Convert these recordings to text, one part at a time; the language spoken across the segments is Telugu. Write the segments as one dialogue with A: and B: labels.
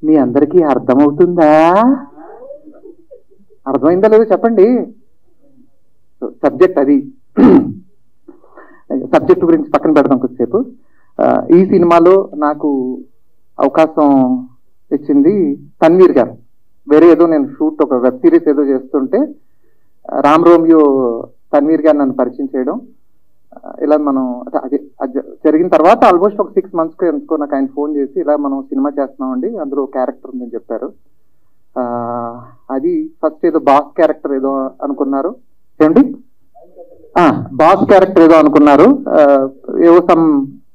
A: మీ అందరికీ అర్థమవుతుందా అర్థమైందా లేదో చెప్పండి సబ్జెక్ట్ అది సబ్జెక్ట్ గురించి పక్కన పెడదాం కొద్దిసేపు ఆ, ఈ సినిమాలో నాకు అవకాశం ఇచ్చింది తన్వీర్ గారు వేరే ఏదో నేను షూట్ ఒక వెబ్ సిరీస్ ఏదో చేస్తుంటే ఆ, రామ్ రోమియో తన్వీర్ గారు నన్ను పరిచయం చేయడం ఆ, ఇలా మనం అంటే అది అది జరిగిన తర్వాత ఆల్మోస్ట్ ఒక సిక్స్ మంత్స్కి ఎందుకో నాకు ఆయన ఫోన్ చేసి ఇలా మనం సినిమా చేస్తున్నామండి అందులో క్యారెక్టర్ ఉందని చెప్పారు ఆ, అది ఫస్ట్ ఏదో బాస్ క్యారెక్టర్ ఏదో అనుకున్నారు ఏమండి బాస్ క్యారెక్టర్ ఏదో అనుకున్నారు ఆ, ఏవో సమ్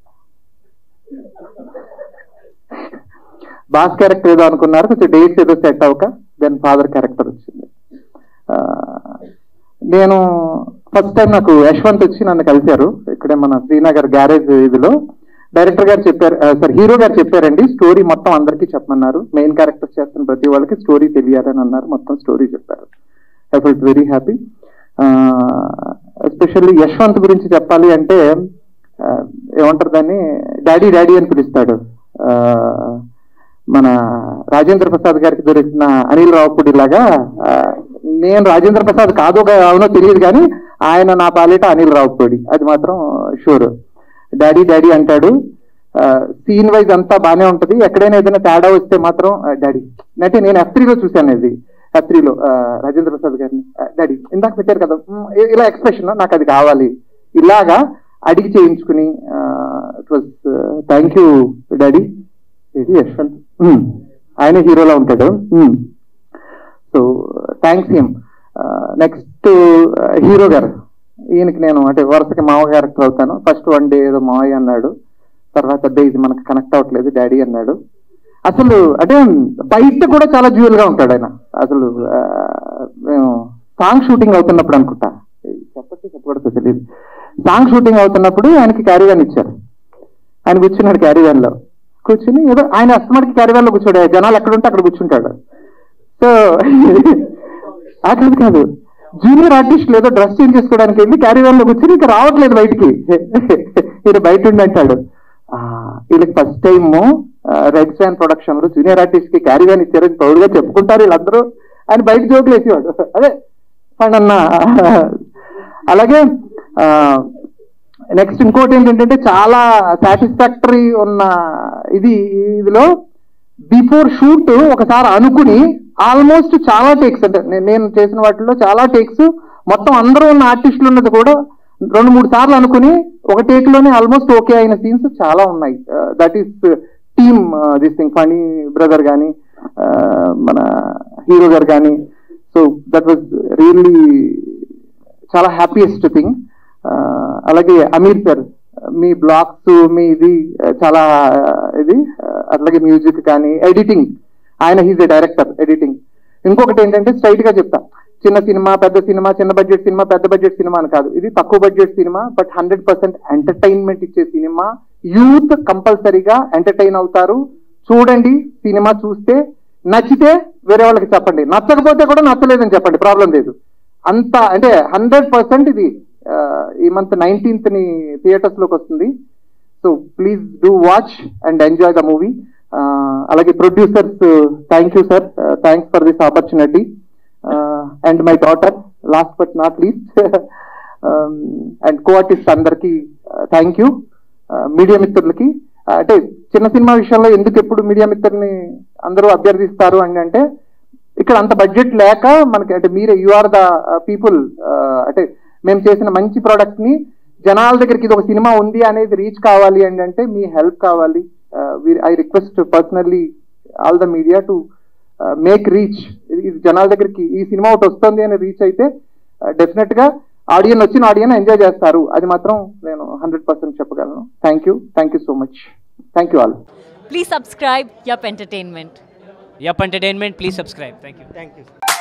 A: బాస్ క్యారెక్టర్ ఏదో అనుకున్నారు కొంచెం డేట్స్ ఏదో సెట్ అవ్వక దెన్ ఫాదర్ క్యారెక్టర్ వచ్చింది ఆ, నేను ఫస్ట్ టైం నాకు యశ్వంత్ వచ్చి నన్ను కలిశారు ఇక్కడే మన శ్రీనగర్ గ్యారేజ్ ఇదిలో డైరెక్టర్ గారు చెప్పారు సార్ హీరో గారు చెప్పారండి స్టోరీ మొత్తం అందరికీ చెప్పమన్నారు మెయిన్ క్యారెక్టర్స్ చేస్తున్న ప్రతి వాళ్ళకి స్టోరీ తెలియాలని అన్నారు మొత్తం స్టోరీ చెప్పారు I felt very happy especially Yashwant గురించి చెప్పాలి అంటే ఆ, ఏమంటారు దాన్ని డాడీ డాడీ అని పిలుస్తాడు ఆ, మన రాజేంద్ర ప్రసాద్ గారికి దొరికిన అనిల్ రావుపూడి లాగా ఆ, నేను రాజేంద్ర ప్రసాద్ కాదో కా- అవునో తెలియదు కానీ ఆయన నా పాలిట అనిల్ రావుపూడి అది మాత్రం షూర్ డాడీ డాడీ అంటాడు సీన్ వైజ్ అంతా బానే ఉంటది ఎక్కడైనా ఏదైనా తేడా వస్తే మాత్రం డాడీ అంటే నేను ఎఫ్ లో చూశాను ఇది ఎఫ్ త్రీలో రాజేంద్ర ప్రసాద్ గారిని డాడీ ఇందాక పెట్టారు కదా "మ్, ఇ- ఇలా ఎక్స్ప్రెషన్ నాకు అది కావాలి ఇలాగా అడిగి చేయించుకుని it was thank you daddy ఇది యశ్వంత్ "మ్, ఆయన హీరోలో ఉంటాడు so thanks him next hero గారు ఈయనకి నేను అంటే వరుసకి మావ క్యారెక్టర్ అవుతాను ఫస్ట్ వన్ డే ఏదో మావయ్య అన్నాడు తర్వాత డే ఇది మనకు కనెక్ట్ అవ్వట్లేదు డాడీ అన్నాడు అసలు అంటే బయట కూడా చాలా జ్యువెల్ గా ఉంటాడు ఆయన అసలు ఆ, మేము సాంగ్ షూటింగ్ అవుతున్నప్పుడు అనుకుంటా చెప్పచ్చు చెప్పకూడదు తెలియదు సాంగ్ షూటింగ్ అవుతున్నప్పుడు ఆయనకి క్యారీ వ్యాన్ ఇచ్చారు ఆయన కూర్చున్నాడు క్యారీ వ్యాన్ లో కూర్చుని ఏదో ఆయన అస్తమాటికి క్యారీ వ్యాన్ లో కూర్చోడు జనాలు ఎక్కడ ఉంటే అక్కడ కూర్చుంటాడు సో ఆ కాదు కాదు జూనియర్ ఆర్టిస్ట్ ఏదో డ్రెస్ చేంజ్ చేసుకోవడానికి వెళ్ళి క్యారీ వ్యాన్ లో కూర్చొని ఇంకా రావట్లేదు బయటికి ఈయన బయట ఉండి అంటాడు "ఆ, వీళ్ళకి first time red fan production లో జూనియర్ ఆర్టిస్ట్ కి క్యారీ వ్యాన్ ఇచ్చారని ప్రౌడ్గా చెప్పుకుంటారు వీళ్ళందరూ ఆయన బయట జోకులు వేసేవాడు అదే ఫండ్ అన్న అలాగే నెక్స్ట్ ఇంకోటి ఏంటంటే చాలా సాటిస్ఫాక్టరీ ఉన్న ఇది ఇదిలో బిఫోర్ షూట్ ఒకసారి అనుకుని ఆల్మోస్ట్ చాలా టేక్స్ అంటే నే- నేను చేసిన వాటిలో చాలా టేక్స్ మొత్తం అందరూ ఉన్న ఆర్టిస్టులు ఉన్నది కూడా రెండు మూడు సార్లు అనుకుని ఒక టేక్ లోనే ఆల్మోస్ట్ ఓకే అయిన సీన్స్ చాలా ఉన్నాయి that is team this thing funny brother కానీ మన హీరో గారు కానీ సో దట్ వాజ్ రియల్లీ చాలా హ్యాపీయెస్ట్ థింగ్ అలాగే అమీర్ సార్ మీ బ్లాగ్స్ మీ ఇది ఆ, చాలా ఆ, ఇది ఆ, అట్లాగే మ్యూజిక్ కానీ ఎడిటింగ్ ఆయన హీజ్ ఎ డైరెక్టర్ ఎడిటింగ్ ఇంకొకటి ఏంటంటే స్ట్రైట్ గా చెప్తా చిన్న సినిమా పెద్ద సినిమా చిన్న బడ్జెట్ సినిమా పెద్ద బడ్జెట్ సినిమా అని కాదు ఇది తక్కువ budget cinema but hundred percent entertainment ఇచ్చే సినిమా యూత్ కంపల్సరీగా ఎంటర్టైన్ అవుతారు చూడండి సినిమా చూస్తే నచ్చితే వేరే వాళ్ళకి చెప్పండి నచ్చకపోతే కూడా నచ్చలేదని చెప్పండి ప్రాబ్లం లేదు అంత అంటే హండ్రెడ్ పర్సెంట్ ఇది ఆ, ఈ మంత్ నైన్టీన్త్ ని థియేటర్స్ లోకి వస్తుంది so please do watch and enjoy the movie అలాగే producers thank you sir thanks for this opportunity and my daughter last but not least and co artist అందరికి థ్యాంక్ యూ మీడియా మిత్రులకి ఆ, అంటే చిన్న సినిమా విషయంలో ఎందుకు ఎప్పుడు మీడియా మిత్రుల్ని అందరూ అభ్యర్థిస్తారు అని అంటే ఇక్కడ అంత బడ్జెట్ లేక మనకి అంటే మీరే యు ఆర్ ద పీపుల్ అంటే మేము చేసిన మంచి ప్రోడక్ట్ ని జనాల దగ్గరికి ఇది ఒక సినిమా ఉంది అనేది రీచ్ కావాలి అని అంటే మీ హెల్ప్ కావాలి I request personally all the media to make reach ఇది జనాల దగ్గరికి ఈ సినిమా ఒకటి వస్తుంది అని రీచ్ అయితే డెఫినెట్ గా ఆడియన్ వచ్చిన ఆడియన్ ఎంజాయ్ చేస్తారు అది మాత్రం నేను హండ్రెడ్ పర్సెంట్ చెప్పగలను thank you thank you so much thank you all
B: Please subscribe Yup Entertainment.
C: Yup Entertainment, please subscribe. Thank you.
D: Thank you.